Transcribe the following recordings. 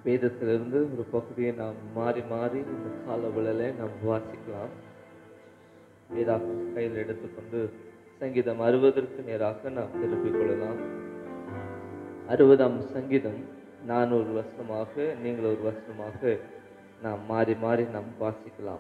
வேதத்திலிருந்து ஒரு பகுதியை நாம் மாறி மாறி இந்த காலவெளியில நாம் வாசிக்கலாம் வேதாகம் கையில் எடுத்துக்கொண்டு சங்கீதம் அறுபதற்கு நேராக நாம் திருப்பிக் கொள்ளலாம் அறுபதாம் சங்கீதம் நான் ஒரு வசனமாக நீங்கள் ஒரு வசனமாக நாம் மாறி மாறி நாம் வாசிக்கலாம்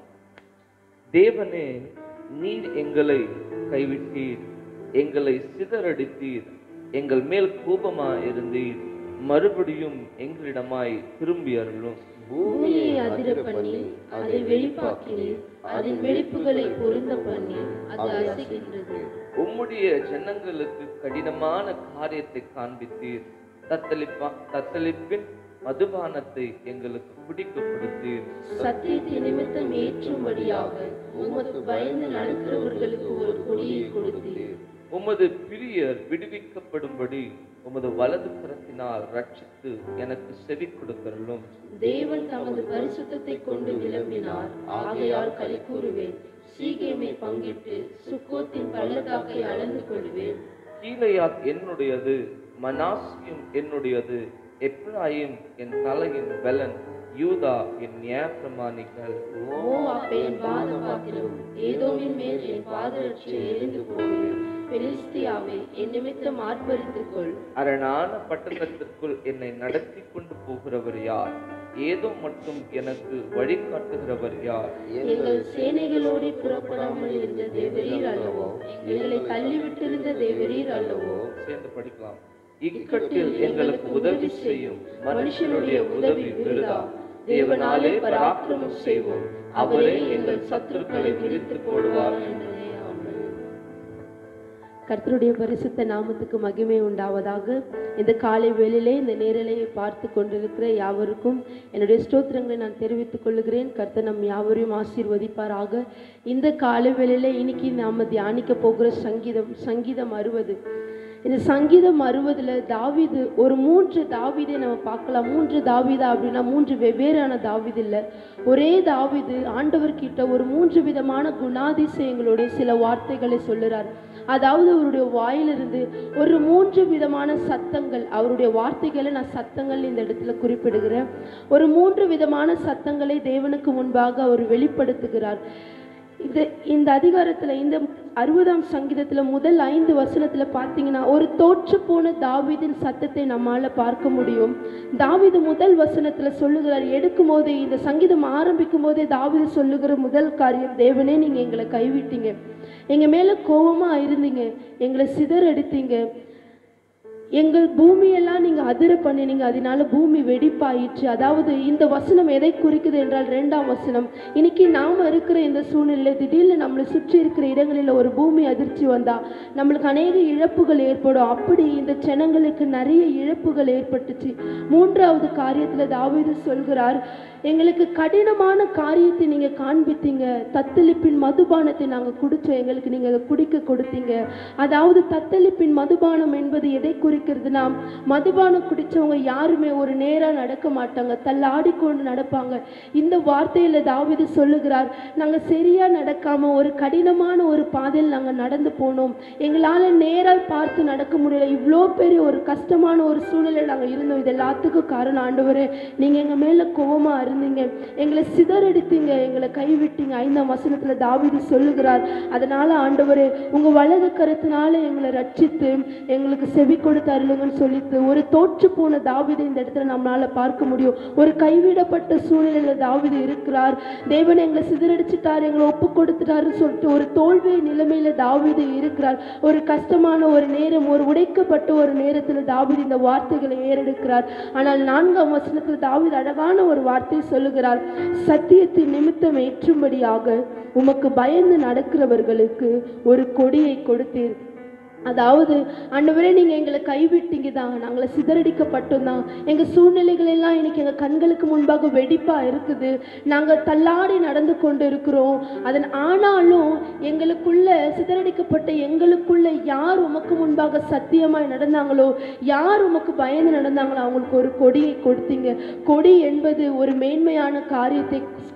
தேவனே நீர் எங்களை கைவிட்டீர் எங்களை சிதறடித்தீர் எங்கள் மேல் கோபமா இருந்தீர் மறுபடியும் எங்களிடமாய் திரும்பி அருளும் பூமியை அதிர பண்ணி அதை வெளிப்பாக்கினீர் அதன் வெடிப்புகளை பொருந்த பண்ணி அது அசைகின்றது உம்முடைய ஜனங்களுக்கு கடினமான காரியத்தை காண்பித்தீர் தத்தளிப்பா தத்தளிப்பின் மதுபானத்தை எங்களுக்கு குடிக்க கொடுத்தீர் சத்தியத்தை நிமித்தம் ஏற்றும்படியாக உமக்கு பயந்து நடக்கிறவர்களுக்கு ஒரு கொடியை கொடுத்தீர் உமது பிரியர் விடுவிக்கப்படும்படி உமது வலது கரத்தினால் ரட்சித்து எனக்கு செவி கொடுத்தருளும் தேவன் தமது பரிசுத்தத்தை கொண்டு விளம்பினார் ஆகையால் களி கூறுவேன் சீகேமை பங்கிட்டு சுக்கோத்தின் பள்ளத்தாக்கை அளந்து கொள்வேன் கீழையாத் என்னுடையது மனாசியும் என்னுடையது எப்ராயிம் என் தலையின் பலன் யூதா என் நியாயப்பிரமாணிகள் ஓ அப்பேன் பாத பாத்திரம் ஏதோமின் மேல் என் பாதரட்சை எரிந்து போவேன் பெலிஸ்தியாவை என் நிமித்தம் ஆர்ப்பரித்துக் கொள் அரணான பட்டணத்திற்குள் என்னை நடத்தி கொண்டு போகிறவர் யார் ஏதோ மட்டும் எனக்கு வழிகாட்டுகிறவர் யார் எங்கள் சேனைகளோடு புறப்படாமல் இருந்த தேவரீர் அல்லவோ எங்களை தள்ளிவிட்டிருந்த தேவரீர் அல்லவோ சேர்ந்து படிக்கலாம் இக்கட்டில் எங்களுக்கு உதவி செய்யும் மனுஷனுடைய உதவி விருதா தேவனாலே பராக்கிரமம் செய்வோம் அவரே எங்கள் சத்துருக்களை விரித்து போடுவார் என்றே ஆமென். கர்த்தருடைய பரிசுத்த நாமத்துக்கு மகிமை உண்டாவதாக இந்த காலை வேளையிலே இந்த நேரலையை பார்த்து கொண்டிருக்கிற யாவருக்கும் என்னுடைய ஸ்தோத்திரங்களை நான் தெரிவித்துக் கொள்கிறேன் கர்த்தர் நம் யாவரையும் ஆசீர்வதிப்பாராக இந்த காலை வேளையிலே இன்னைக்கு நாம தியானிக்க போகிற சங்கீதம் சங்கீதம் அறுபது இந்த சங்கீதம் அறுபதுல தாவீது ஒரு மூன்று தாவீதை நம்ம பார்க்கலாம் மூன்று தாவீதா அப்படின்னா மூன்று வெவ்வேறான தாவீது இல்லை ஒரே தாவீது ஆண்டவர்கிட்ட ஒரு மூன்று விதமான குணாதிசயங்களுடைய சில வார்த்தைகளை சொல்லுறார் அதாவது அவருடைய வாயிலிருந்து ஒரு மூன்று விதமான சத்தங்கள் அவருடைய வார்த்தைகளை நான் சத்தங்கள் இந்த இடத்துல குறிப்பிடுகிறேன் ஒரு மூன்று விதமான சத்தங்களை தேவனுக்கு முன்பாக அவர் வெளிப்படுத்துகிறார் இது இந்த அதிகாரத்துல இந்த அறுபதாம் சங்கீதத்துல முதல் ஐந்து வசனத்துல பார்த்தீங்கன்னா ஒரு தோற்று போன தாவீதின் சத்தத்தை நம்மால பார்க்க முடியும் தாவீது முதல் வசனத்துல சொல்லுகிறார் எடுக்கும் போதே இந்த சங்கீதம் ஆரம்பிக்கும் போதே தாவீது சொல்லுகிற முதல் காரியம் தேவனே நீங்க எங்களை கைவிட்டீங்க எங்க மேல கோபமா இருந்தீங்க எங்களை சிதறடித்தீங்க எங்கள் பூமியெல்லாம் நீங்க அதிர பண்ணினீங்க அதனால பூமி வெடிப்பாயிற்று அதாவது இந்த வசனம் எதை குறிக்குது என்றால் ரெண்டாம் வசனம் இன்னைக்கு நாம இருக்கிற இந்த சூழ்நிலையில திடீர்னு நம்மளை சுற்றி இருக்கிற இடங்களில் ஒரு பூமி அதிர்ச்சி வந்தா நம்மளுக்கு அநேக இழப்புகள் ஏற்படும் அப்படி இந்த ஜனங்களுக்கு நிறைய இழப்புகள் ஏற்பட்டுச்சு மூன்றாவது காரியத்துல தாவீது சொல்கிறார் எங்களுக்கு கடினமான காரியத்தை நீங்க காண்பித்தீங்க தத்தளிப்பின் மதுபானத்தை நாங்க குடிச்சோம் எங்களுக்கு நீங்க அதை குடிக்க கொடுத்தீங்க அதாவது தத்தளிப்பின் மதுபானம் என்பது எதை குறிக்கிறதுனா மதுபானம் குடிச்சவங்க யாருமே ஒரு நேரா நடக்க மாட்டாங்க தள்ளாடிக்கொண்டு நடப்பாங்க இந்த வார்த்தையில தாவீது சொல்லுகிறார் நாங்க சரியா நடக்காம ஒரு கடினமான ஒரு பாதையில் நாங்க நடந்து போனோம் எங்களால நேரா பார்த்து நடக்க முடியல இவ்வளோ பெரிய ஒரு கஷ்டமான ஒரு சூழ்நிலையில் நாங்க இருந்தோம் இது எல்லாத்துக்கும் காரணம் ஆண்டவரே நீங்க எங்க மேல கோவமா இருந்தீங்க எங்களை சிதறடித்தீங்க எங்களை கைவிட்டீங்க ஐந்தாம் வசனத்துல தாவீது சொல்லுகிறார் அதனால ஆண்டவரே உங்க வலது கருத்தினால எங்களை ரட்சித்து எங்களுக்கு செவி கொடுத்து அருளுங்கன்னு சொல்லிட்டு ஒரு தோற்று போன தாவீதை இந்த இடத்துல நம்மளால பார்க்க முடியும் ஒரு கைவிடப்பட்ட சூழ்நிலையில தாவீது இருக்கிறார் தேவன் எங்களை சிதறடிச்சிட்டார் எங்களை ஒப்பு கொடுத்துட்டாருன்னு சொல்லிட்டு ஒரு தோல்வி நிலைமையில தாவீது இருக்கிறார் ஒரு கஷ்டமான ஒரு நேரம் ஒரு உடைக்கப்பட்ட ஒரு நேரத்துல தாவீது இந்த வார்த்தைகளை ஏறெடுக்கிறார் ஆனால் நான்காம் வசனத்துல தாவீது அழகான ஒரு வார்த்தை சொல்லுகிறார் சத்தியத்தின் நிமித்தம் ஏற்றும்படியாக உமக்கு பயந்து நடக்கிறவர்களுக்கு ஒரு கொடியை கொடுத்தீர் அதாவது ஆண்டவரே நீங்க எங்களை கைவிட்டீங்க தான் நாங்களை சிதறடிக்கப்பட்டோம் தான் எங்க சூழ்நிலைகள் எல்லாம் இன்னைக்கு எங்க கண்களுக்கு முன்பாக வெடிப்பா இருக்குது நாங்க தள்ளாடி நடந்து கொண்டு இருக்கிறோம் அதன் ஆனாலும் எங்களுக்குள்ள சிதறடிக்கப்பட்ட எங்களுக்குள்ள யார் உமக்கு முன்பாக சத்தியமாய் நடந்தாங்களோ யார் உமக்கு பயந்து நடந்தாங்களோ அவங்களுக்கு ஒரு கொடியை கொடுத்தீங்க கொடி என்பது ஒரு மேன்மையான காரியத்தை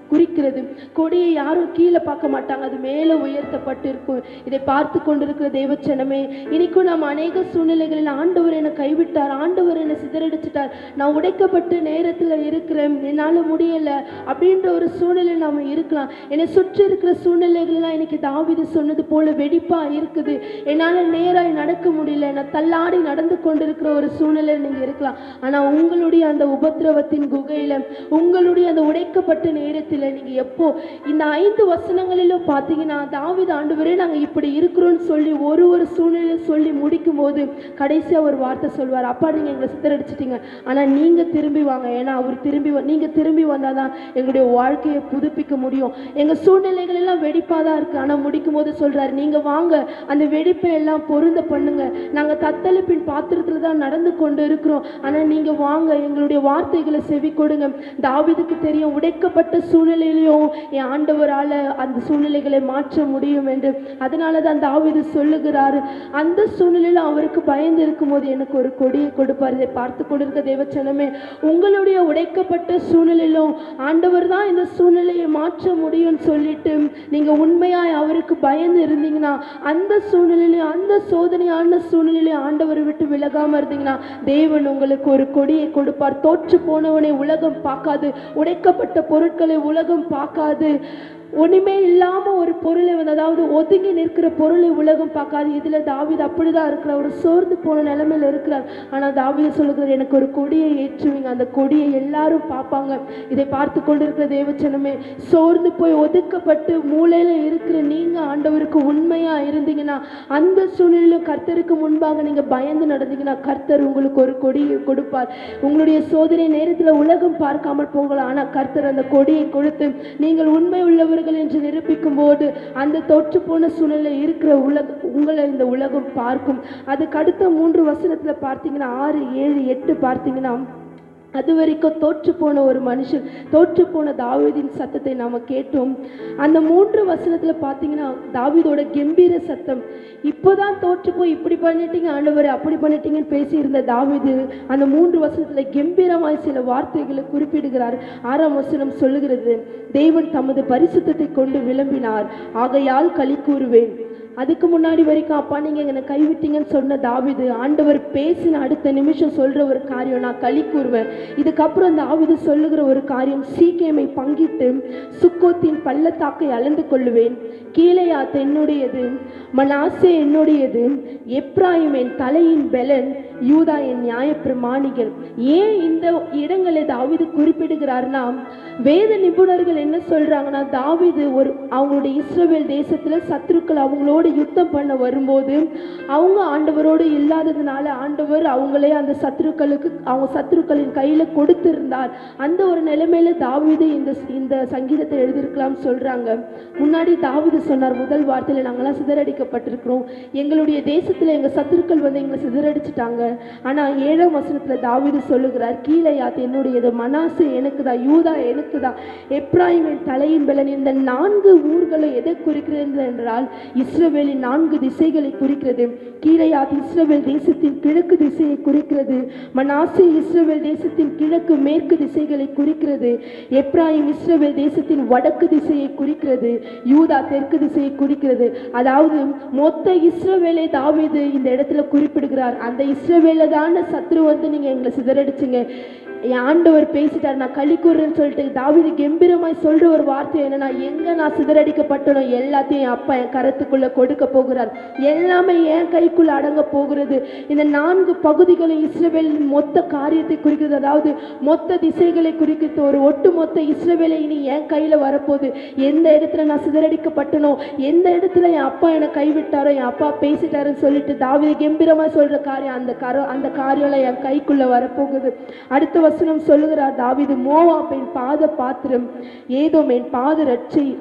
குறிக்கிறது கொடியை யாரும் கீழே பார்க்க மாட்டாங்க அது மேலே உயர்த்தப்பட்டு இருக்கும் இதை பார்த்து கொண்டிருக்கிற தேவச்சனமே இன்னைக்கும் நாம் அநேக சூழ்நிலைகளில் ஆண்டவர் என்னை கைவிட்டார் ஆண்டவர் என்னை சிதறடிச்சிட்டார் நான் உடைக்கப்பட்ட நேரத்தில் இருக்கிறேன் என்னால் முடியலை அப்படின்ற ஒரு சூழ்நிலை நாம் இருக்கலாம் என்னை சுற்றி இருக்கிற சூழ்நிலைகள்லாம் இன்னைக்கு தாவிது சொன்னது போல வெடிப்பா இருக்குது என்னால் நேராய் நடக்க முடியல நான் தள்ளாடி நடந்து கொண்டிருக்கிற ஒரு சூழ்நிலை நீங்கள் இருக்கலாம் ஆனால் உங்களுடைய அந்த உபத்திரவத்தின் குகையில் உங்களுடைய அந்த உடைக்கப்பட்ட நேரத்தில் நீங்கள் எப்போ இந்த ஐந்து வசனங்களிலும் பார்த்தீங்கன்னா தாவித ஆண்டவரே நாங்கள் இப்படி இருக்கிறோம்னு சொல்லி ஒரு ஒரு சூழ்நிலையை சொல்லி முடிக்கும் போது கடைசியாக ஒரு வார்த்தை சொல்வார் அப்பா நீங்கள் எங்களை சித்தரடிச்சிட்டீங்க ஆனால் நீங்கள் திரும்பி வாங்க ஏன்னா அவர் திரும்பி வ- நீங்கள் திரும்பி வந்தால் தான் எங்களுடைய வாழ்க்கையை புதுப்பிக்க முடியும் எங்கள் சூழ்நிலைகள் எல்லாம் வெடிப்பாக தான் இருக்குது ஆனால் முடிக்கும் போது சொல்கிறார் நீங்கள் வாங்க அந்த வெடிப்பை எல்லாம் பொருந்த பண்ணுங்க நாங்கள் தத்தளிப்பின் பாத்திரத்தில் தான் நடந்து கொண்டு இருக்கிறோம் ஆனால் நீங்கள் வாங்க எங்களுடைய வார்த்தைகளை செவி கொடுங்க தாவீதுக்கு தெரியும் உடைக்கப்பட்ட சூழ்நிலையிலையும் என் ஆண்டவரால் அந்த சூழ்நிலைகளை மாற்ற முடியும் என்று அதனால தான் தாவீது சொல்லுகிறாரு அந்த சூழ்நிலையில் அவருக்கு பயந்து இருக்கும்போது எனக்கு ஒரு கொடியை கொடுப்பார் இதை பார்த்து கொண்டிருக்க தேவச்சனமே உங்களுடைய உடைக்கப்பட்ட சூழ்நிலையிலும் ஆண்டவர் தான் இந்த சூழ்நிலையை மாற்ற முடியும்னு சொல்லிட்டு நீங்க உண்மையாய் அவருக்கு பயந்து இருந்தீங்கன்னா அந்த சூழ்நிலையிலும் அந்த சோதனையான சூழ்நிலையிலும் ஆண்டவரை விட்டு விலகாம இருந்தீங்கன்னா தேவன் உங்களுக்கு ஒரு கொடியை கொடுப்பார் தோற்று போனவனை உலகம் பார்க்காது உடைக்கப்பட்ட பொருட்களை உலகம் பார்க்காது ஒண்ணுமே இல்லாம ஒரு பொருளை வந்து அதாவது ஒதுங்கி நிற்கிற பொருளை உலகம் பார்க்காது இதுல தாவீது அப்படிதான் இருக்கிறார் ஒரு சோர்ந்து போன நிலைமையில இருக்கிறார் ஆனா தாவீது சொல்லுகிறார் எனக்கு ஒரு கொடியை ஏற்றுவீங்க அந்த கொடியை எல்லாரும் பார்ப்பாங்க இதை பார்த்து கொண்டிருக்கிற தேவச்சனமே சோர்ந்து போய் ஒதுக்கப்பட்டு மூலையில இருக்கிற நீங்க ஆண்டவருக்கு உண்மையா இருந்தீங்கன்னா அந்த சூழ்நிலையிலும் கர்த்தருக்கு முன்பாக நீங்க பயந்து நடந்தீங்கன்னா கர்த்தர் உங்களுக்கு ஒரு கொடியை கொடுப்பார் உங்களுடைய சோதனை நேரத்துல உலகம் பார்க்காமல் போகலாம் ஆனா கர்த்தர் அந்த கொடியை கொடுத்து நீங்கள் உண்மை உள்ளவர்கள் என்று நிரூபிக்கும் போது அந்த தொற்று போன சூழ்நிலை இருக்கிற உலக உங்களை இந்த உலகம் பார்க்கும் அதுக்கு அடுத்த மூன்று வசனத்துல பார்த்தீங்கன்னா ஆறு ஏழு எட்டு பார்த்தீங்கன்னா அது வரைக்கும் தோற்று போன ஒரு மனுஷன் தோற்று போன தாவீதின் சத்தத்தை நாம கேட்டோம் அந்த மூன்று வசனத்துல பார்த்தீங்கன்னா தாவீதோட கம்பீர சத்தம் இப்போதான் தோற்று போய் இப்படி பண்ணிட்டீங்க ஆண்டவர் அப்படி பண்ணிட்டீங்கன்னு பேசியிருந்த தாவீது அந்த மூன்று வசனத்துல கம்பீரமாய் சில வார்த்தைகளை குறிப்பிடுகிறார் ஆறாம் வசனம் சொல்லுகிறது தேவன் தமது பரிசுத்தத்தை கொண்டு விளம்பினார் ஆகையால் களி கூறுவேன் அதுக்கு முன்னாடி வரைக்கும் அப்பா நீங்க என்னை கைவிட்டீங்கன்னு சொன்ன தாவிது ஆண்டவர் பேசின அடுத்த நிமிஷம் சொல்ற ஒரு காரியம் நான் களி கூறுவேன் இதுக்கப்புறம் தாவிது சொல்லுகிற ஒரு காரியம் சீக்கியமை பங்கிட்டு சுக்கோத்தின் பள்ளத்தாக்கை அளந்து கொள்ளுவேன் கீழையாத் என்னுடையது மனாசே என்னுடையது எப்ராயிம் என் தலையின் பெலன் யூதா என் நியாயப்பிரமாணிகள் ஏன் இந்த இடங்களை தாவீது குறிப்பிடுகிறார்னா வேத நிபுணர்கள் என்ன சொல்றாங்கன்னா தாவீது ஒரு அவங்களுடைய இஸ்ரவேல் தேசத்துல சத்துருக்கள் அவங்களோட யுத்தம் பண்ண வரும்போது அவங்க ஆண்டவரோடு இல்லாததுனால ஆண்டவர் அவங்களே அந்த சத்துருக்களுக்கு அவங்க சத்துருக்களின் கையில கொடுத்திருந்தார் அந்த ஒரு நிலைமையில தாவீது இந்த இந்த சங்கீதத்தை எழுதியிருக்கலாம் சொல்றாங்க முன்னாடி தாவீது சொன்னார் முதல் வார்த்தையில நாங்கெல்லாம் சிதறடிக்கப்பட்டிருக்கிறோம் எங்களுடைய தேசத்துல எங்க சத்துருக்கள் வந்து எங்களை சிதறடிச்சிட்டாங்க ஆனா ஏழாம் வசனத்துல தாவீது சொல்லுகிறார் கீழையாத் என்னுடையது மனாசு எனக்கு தான் யூதா எனக்கு தான் எப்ராயிமின் தலையின் பலன் இந்த நான்கு ஊர்களும் எதை குறிக்கிறது என்றால் இஸ்ரவேலின் நான்கு திசைகளை குறிக்கிறது கீழையாத் இஸ்ரவேல் தேசத்தின் கிழக்கு திசையை குறிக்கிறது மனாசே இஸ்ரவேல் தேசத்தின் கிழக்கு மேற்கு திசைகளை குறிக்கிறது எப்ராயிம் இஸ்ரவேல் தேசத்தின் வடக்கு திசையை குறிக்கிறது யூதா தெற்கு திசையை குறிக்கிறது அதாவது மொத்த இஸ்ரவேலை தாவீது இந்த இடத்துல குறிப்பிடுகிறார் அந்த இஸ்ரவேல தான சத்ரு வந்து நீங்க எங்களை சிதறடிச்சிங்க என் ஆண்டவர் பேசிட்டார் நான் களி கூறுறேன்னு சொல்லிட்டு தாவீது கம்பீரமாய் சொல்ற ஒரு வார்த்தை என்னன்னா எங்க நான் சிதறடிக்கப்பட்டனோ எல்லாத்தையும் என் அப்பா என் கரத்துக்குள்ள கொடுக்க போகிறார் எல்லாமே என் கைக்குள்ள அடங்க போகிறது இந்த நான்கு பகுதிகளும் இஸ்ரவேலின் மொத்த காரியத்தை குறிக்கிறது அதாவது மொத்த திசைகளை குறிக்கிறது ஒரு ஒட்டு மொத்த இஸ்ரவேலை இனி என் கையில வரப்போகுது எந்த இடத்துல நான் சிதறடிக்கப்பட்டனோ எந்த இடத்துல என் அப்பா என்னை கைவிட்டாரோ என் அப்பா பேசிட்டாருன்னு சொல்லிட்டு தாவீது கம்பீரமா சொல்ற காரியம் அந்த கர அந்த காரியம்லாம் என் கைக்குள்ள வரப்போகுது அடுத்த வசனம் சொல்லுகிறார் தாவீது மோவாப் என் பாத பாத்திரம் ஏதோ என் பாத ரட்சை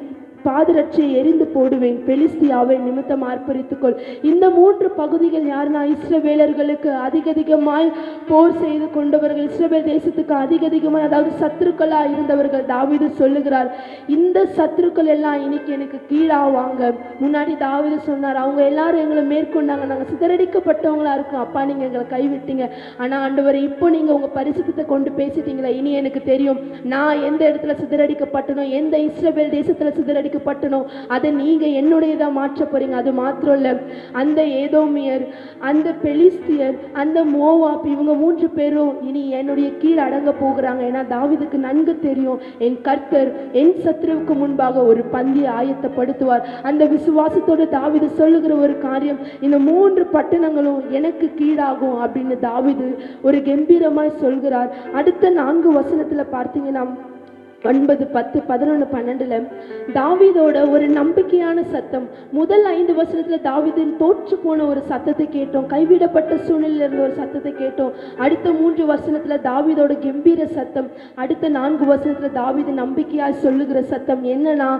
பாதரட்சியை எரிந்து போடுவேன் பெலிஸ்தியாவை நிமித்தம் ஆர்ப்பரித்துக்கொள் இந்த மூன்று பகுதிகள் யாருன்னா இஸ்ரவேலர்களுக்கு அதிக அதிகமாய் போர் செய்து கொண்டவர்கள் இஸ்ரவேல் தேசத்துக்கு அதிக அதிகமாய் அதாவது சத்துருக்களா இருந்தவர்கள் தாவீது சொல்லுகிறார் இந்த சத்துருக்கள் எல்லாம் இன்னைக்கு எனக்கு கீழாவாங்க முன்னாடி தாவீது சொன்னார் அவங்க எல்லாரும் எங்களை மேற்கொண்டாங்க நாங்கள் சிதறடிக்கப்பட்டவங்களா இருக்கோம் அப்பா நீங்க எங்களை கைவிட்டீங்க ஆனா ஆண்டவர் இப்போ நீங்க உங்க பரிசுத்தத்தை கொண்டு பேசிட்டீங்களா இனி எனக்கு தெரியும் நான் எந்த இடத்துல சிதறடிக்கப்பட்டனோ எந்த இஸ்ரவேல் தேசத்துல சிதறடிக்கப்பட்டனோ அதை நீங்க என்னுடையதா மாற்ற போறீங்க அது மாத்திரம் இல்ல அந்த ஏதோமியர் அந்த பெலிஸ்தியர் அந்த மோவாப் இவங்க மூன்று பேரும் இனி என்னுடைய கீழ் அடங்க போகிறாங்க ஏன்னா தாவீதுக்கு நன்கு தெரியும் என் கர்த்தர் என் சத்துருவுக்கு முன்பாக ஒரு பந்தியை ஆயத்தப்படுத்துவார் அந்த விசுவாசத்தோடு தாவீது சொல்லுகிற ஒரு காரியம் இந்த மூன்று பட்டணங்களும் எனக்கு கீழாகும் அப்படின்னு தாவீது ஒரு கம்பீரமாய் சொல்கிறார் அடுத்த நான்கு வசனத்துல பார்த்தீங்கன்னா ஒன்பது பத்து பதினொன்று பன்னெண்டுல தாவீதோட ஒரு நம்பிக்கையான சத்தம் முதல் ஐந்து வசனத்துல தாவீதின் தோற்று போன ஒரு சத்தத்தை கேட்டோம் கைவிடப்பட்ட சூழ்நிலையில இருந்த ஒரு சத்தத்தை கேட்டோம் அடுத்த மூன்று வசனத்துல தாவீதோட கம்பீர சத்தம் அடுத்த நான்கு வசனத்துல தாவீது நம்பிக்கையாய் சொல்லுகிற சத்தம் என்னன்னா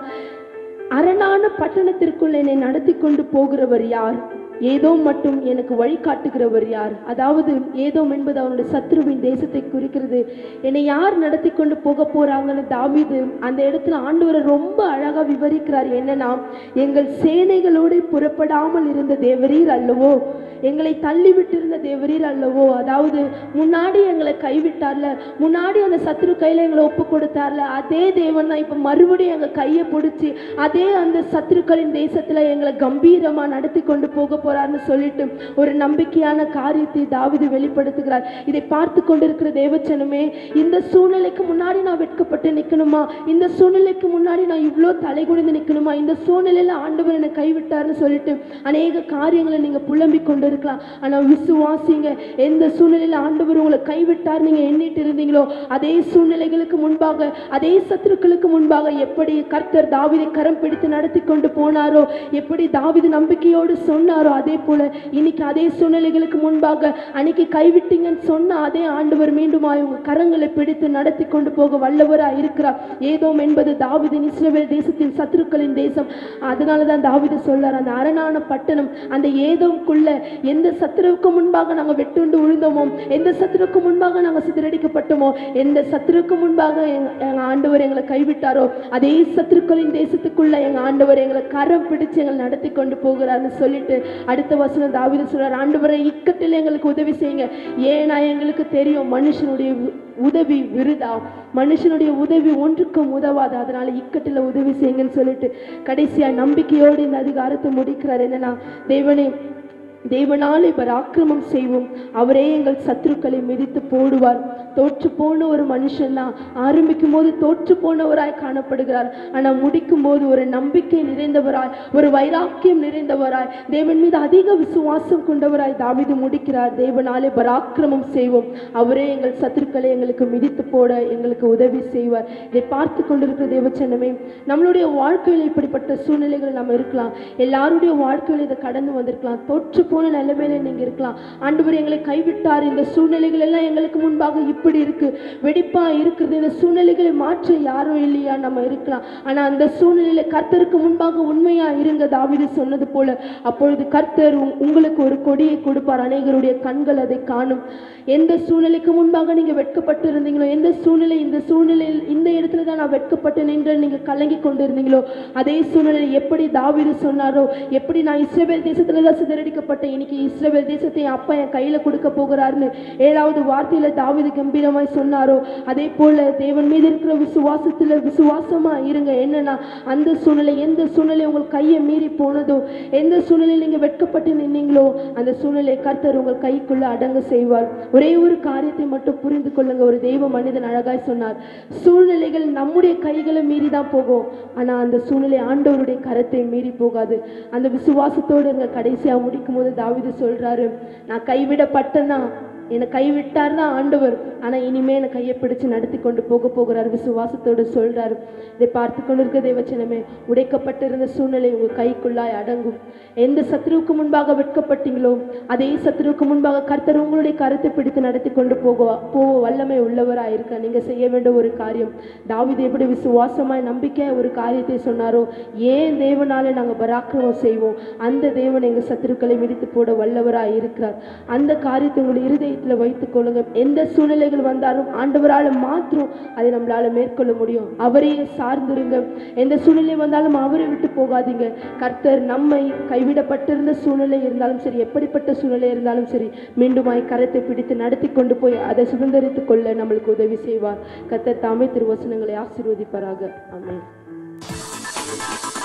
அரணான பட்டணத்திற்குள் என்னை நடத்தி கொண்டு போகிறவர் யார் ஏதோ மட்டும் எனக்கு வழிகாட்டுகிறவர் யார் அதாவது ஏதோ என்பது அவனுடைய சத்ருவின் தேசத்தை குறிக்கிறது என்னை யார் நடத்தி கொண்டு போக போறாங்கன்னு தாவீது அந்த இடத்துல ஆண்டவரை ரொம்ப அழகா விவரிக்கிறார் என்னன்னா எங்கள் சேனைகளோடு புறப்படாமல் இருந்த தேவரீர் அல்லவோ எங்களை தள்ளி விட்டிருந்த தேவரீர் அல்லவோ அதாவது முன்னாடி எங்களை கைவிட்டார்ல முன்னாடி அந்த சத்ரு கையில எங்களை ஒப்பு கொடுத்தார்ல அதே தேவன் தான் இப்ப மறுபடியும் எங்க கையை பிடிச்சி அதே அந்த சத்துருக்களின் தேசத்துல எங்களை கம்பீரமா நடத்தி கொண்டு போக போறார்னு சொல்லிட்டு ஒரு நம்பிக்கையான காரியத்தை தாவிது வெளிப்படுத்துகிறார் இதை பார்த்து கொண்டிருக்கிற தேவச்சனமே இந்த சூழ்நிலைக்கு முன்னாடி நான் வெட்கப்பட்டு நிக்கணுமா இந்த சூழ்நிலைக்கு முன்னாடி நான் இவ்வளோ தலை குனிந்து நிக்கணுமா இந்த சூழ்நிலையில ஆண்டவர் என்னை கைவிட்டார்னு சொல்லிட்டு அநேக காரியங்களை நீங்க புலம்பிக் கொண்டு இருக்கலாம் ஆனா விசுவாசிங்க எந்த சூழ்நிலையில ஆண்டவர் உங்களை கைவிட்டார் நீங்க எண்ணிட்டு இருந்தீங்களோ அதே சூழ்நிலைகளுக்கு முன்பாக அதே சத்துருக்களுக்கு முன்பாக எப்படி கர்த்தர் தாவீதை கரம் பிடித்து நடத்தி கொண்டு போனாரோ எப்படி தாவீது நம்பிக்கையோடு சொன்னாரோ அதே போல இன்னைக்கு அதே சூழ்நிலைகளுக்கு முன்பாக அன்னைக்கு கைவிட்டீங்கன்னு சொன்ன அதே ஆண்டவர் மீண்டுமாய் உங்க கரங்களை பிடித்து நடத்தி கொண்டு போக வல்லவரா இருக்கிறார் ஏதோம் என்பது தாவீதின் இஸ்ரவேல் தேசத்தின் சத்துருக்களின் தேசம் அதனால தான் தாவீது சொல்றார் அந்த அரணான பட்டணம் அந்த ஏதோம்குள்ள எந்த சத்துருவுக்கு முன்பாக நாங்க வெட்டுண்டு விழுந்தோமோ எந்த சத்துருவுக்கு முன்பாக நாங்க சிதறடிக்கப்பட்டோமோ எந்த சத்துருவுக்கு முன்பாக எங்க எங்க ஆண்டவர் எங்களை கைவிட்டாரோ அதே சத்துருக்களின் தேசத்துக்குள்ள எங்க ஆண்டவர் எங்களை கரம் பிடிச்சு எங்களை நடத்தி கொண்டு போகிறார்னு சொல்லிட்டு அடுத்த வசனம் தாவீது சொல்றார் ஆண்டவரை இக்கட்டில் எங்களுக்கு உதவி செய்யுங்க ஏன்னா எங்களுக்கு தெரியும் மனுஷனுடைய உ- உதவி விருதா மனுஷனுடைய உதவி ஒன்றுக்கும் உதவாது அதனால இக்கட்டில் உதவி செய்யுங்கன்னு சொல்லிட்டு கடைசியா நம்பிக்கையோடு இந்த அதிகாரத்தை முடிக்கிறார் என்னன்னா தேவனே தேவனால் இவர் ஆக்கிரமம் செய்வோம் அவரே எங்கள் சத்துருக்களை மிதித்து போடுவார் தோற்று போன ஒரு மனுஷன் தான் ஆரம்பிக்கும் போது தோற்று போனவராய் காணப்படுகிறார் ஆனா முடிக்கும் போது ஒரு நம்பிக்கை நிறைந்தவராய் ஒரு வைராக்கியம் நிறைந்தவராய் தேவன் மீது அதிக விசுவாசம் கொண்டவராய் தாவீது முடிக்கிறார் தேவனாலே பராக்கிரமம் செய்வோம் அவரே எங்கள் சத்துருக்களை எங்களுக்கு மிதித்து போட எங்களுக்கு உதவி செய்வார் இதை பார்த்து கொண்டிருக்கிற தேவச்சனமே நம்மளுடைய வாழ்க்கையில் இப்படிப்பட்ட சூழ்நிலைகள் நம்ம இருக்கலாம் எல்லாருடைய வாழ்க்கையில் இதை கடந்து வந்திருக்கலாம் தோற்று போன நிலைமையில நீங்க இருக்கலாம் ஆண்டவர் எங்களை கைவிட்டார் இந்த சூழ்நிலைகள் எல்லாம் எங்களுக்கு முன்பாக இப்படி இருக்கு வெடிப்பா இருக்குது இந்த சூழ்நிலைகளை மாற்ற யாரும் இல்லையா நம்ம இருக்கலாம் ஆனா அந்த சூழ்நிலையில கர்த்தருக்கு முன்பாக உண்மையா இருங்க தாவீது சொன்னது போல அப்பொழுது கர்த்தர் உ- உங்களுக்கு ஒரு கொடியை கொடுப்பார் அநேகருடைய கண்கள் அதை காணும் எந்த சூழ்நிலைக்கு முன்பாக நீங்க வெட்கப்பட்டு இருந்தீங்களோ எந்த சூழ்நிலை இந்த சூழ்நிலையில் இந்த இடத்துல தான் நான் வெட்கப்பட்டு நின்று நீங்க கலங்கி கொண்டு இருந்தீங்களோ அதே சூழ்நிலை எப்படி தாவீது சொன்னாரோ எப்படி நான் இஸ்ரவேல் தேசத்துல தான் சிதறடிக்கப்பட்டேன் இன்னைக்கு இஸ்ரவேல் தேசத்தை என் அப்பா என் கையில கொடுக்க போகிறாருன்னு ஏழாவது வார்த்தையில தாவீது கம்பீரமாய் சொன்னாரோ அதே போல தேவன் மீது இருக்கிற விசுவாசத்துல விசுவாசமா இருங்க என்னன்னா அந்த சூழ்நிலை எந்த சூழ்நிலை உங்கள் கையை மீறி போனதோ எந்த சூழ்நிலையில் நீங்க வெட்கப்பட்டு நின்னீங்களோ அந்த சூழ்நிலை கர்த்தர் உங்கள் கைக்குள்ள அடங்க செய்வார் ஒரே ஒரு காரியத்தை மட்டும் புரிந்து கொள்ளுங்க ஒரு தெய்வ மனிதன் அழகாய் சொன்னார் சூழ்நிலைகள் நம்முடைய கைகளை மீறி தான் போகும் ஆனா அந்த சூழ்நிலை ஆண்டவருடைய கரத்தை மீறி போகாது அந்த விசுவாசத்தோடு இருங்க கடைசியா முடிக்கும் போது தாவீது சொல்றாரு நான் கைவிடப்பட்டேன்னா என்னை கைவிட்டார் தான் ஆண்டவர் ஆனால் இனிமே என்னை கையை பிடிச்சு நடத்தி கொண்டு போக போகிறார் விசுவாசத்தோடு சொல்றாரு இதை பார்த்து கொண்டிருக்க தேவச்சனமே உடைக்கப்பட்டிருந்த சூழ்நிலை உங்கள் கைக்குள்ளாய் அடங்கும் எந்த சத்ருவுக்கு முன்பாக வெட்கப்பட்டீங்களோ அதே சத்ருவுக்கு முன்பாக கர்த்தர் உங்களுடைய கருத்தை பிடித்து நடத்தி கொண்டு போக போக வல்லமை உள்ளவராக இருக்க நீங்கள் செய்ய வேண்டிய ஒரு காரியம் தாவீது எப்படி விசுவாசமாய் நம்பிக்கை ஒரு காரியத்தை சொன்னாரோ ஏன் தேவனாலே நாங்கள் பராக்கிரமம் செய்வோம் அந்த தேவன் எங்கள் சத்துருக்களை மிதித்து போட வல்லவராய் இருக்கிறார் அந்த காரியத்தை உங்களுடைய இருதயத்தில் வைத்துக் கொள்ளுங்க எந்த சூழ்நிலைகள் வந்தாலும் ஆண்டவரால் மாத்திரம் அதை நம்மளால மேற்கொள்ள முடியும் அவரையே சார்ந்திருங்க எந்த சூழ்நிலை வந்தாலும் அவரை விட்டு போகாதீங்க கர்த்தர் நம்மை கைவிடப்பட்டிருந்த சூழ்நிலை இருந்தாலும் சரி எப்படிப்பட்ட சூழ்நிலை இருந்தாலும் சரி மீண்டுமாய் கரத்தை பிடித்து நடத்தி கொண்டு போய் அதை சுதந்திரித்துக் கொள்ள நம்மளுக்கு உதவி செய்வார் கர்த்தர் தாமே திருவசனங்களை ஆசீர்வதிப்பாராக ஆமென்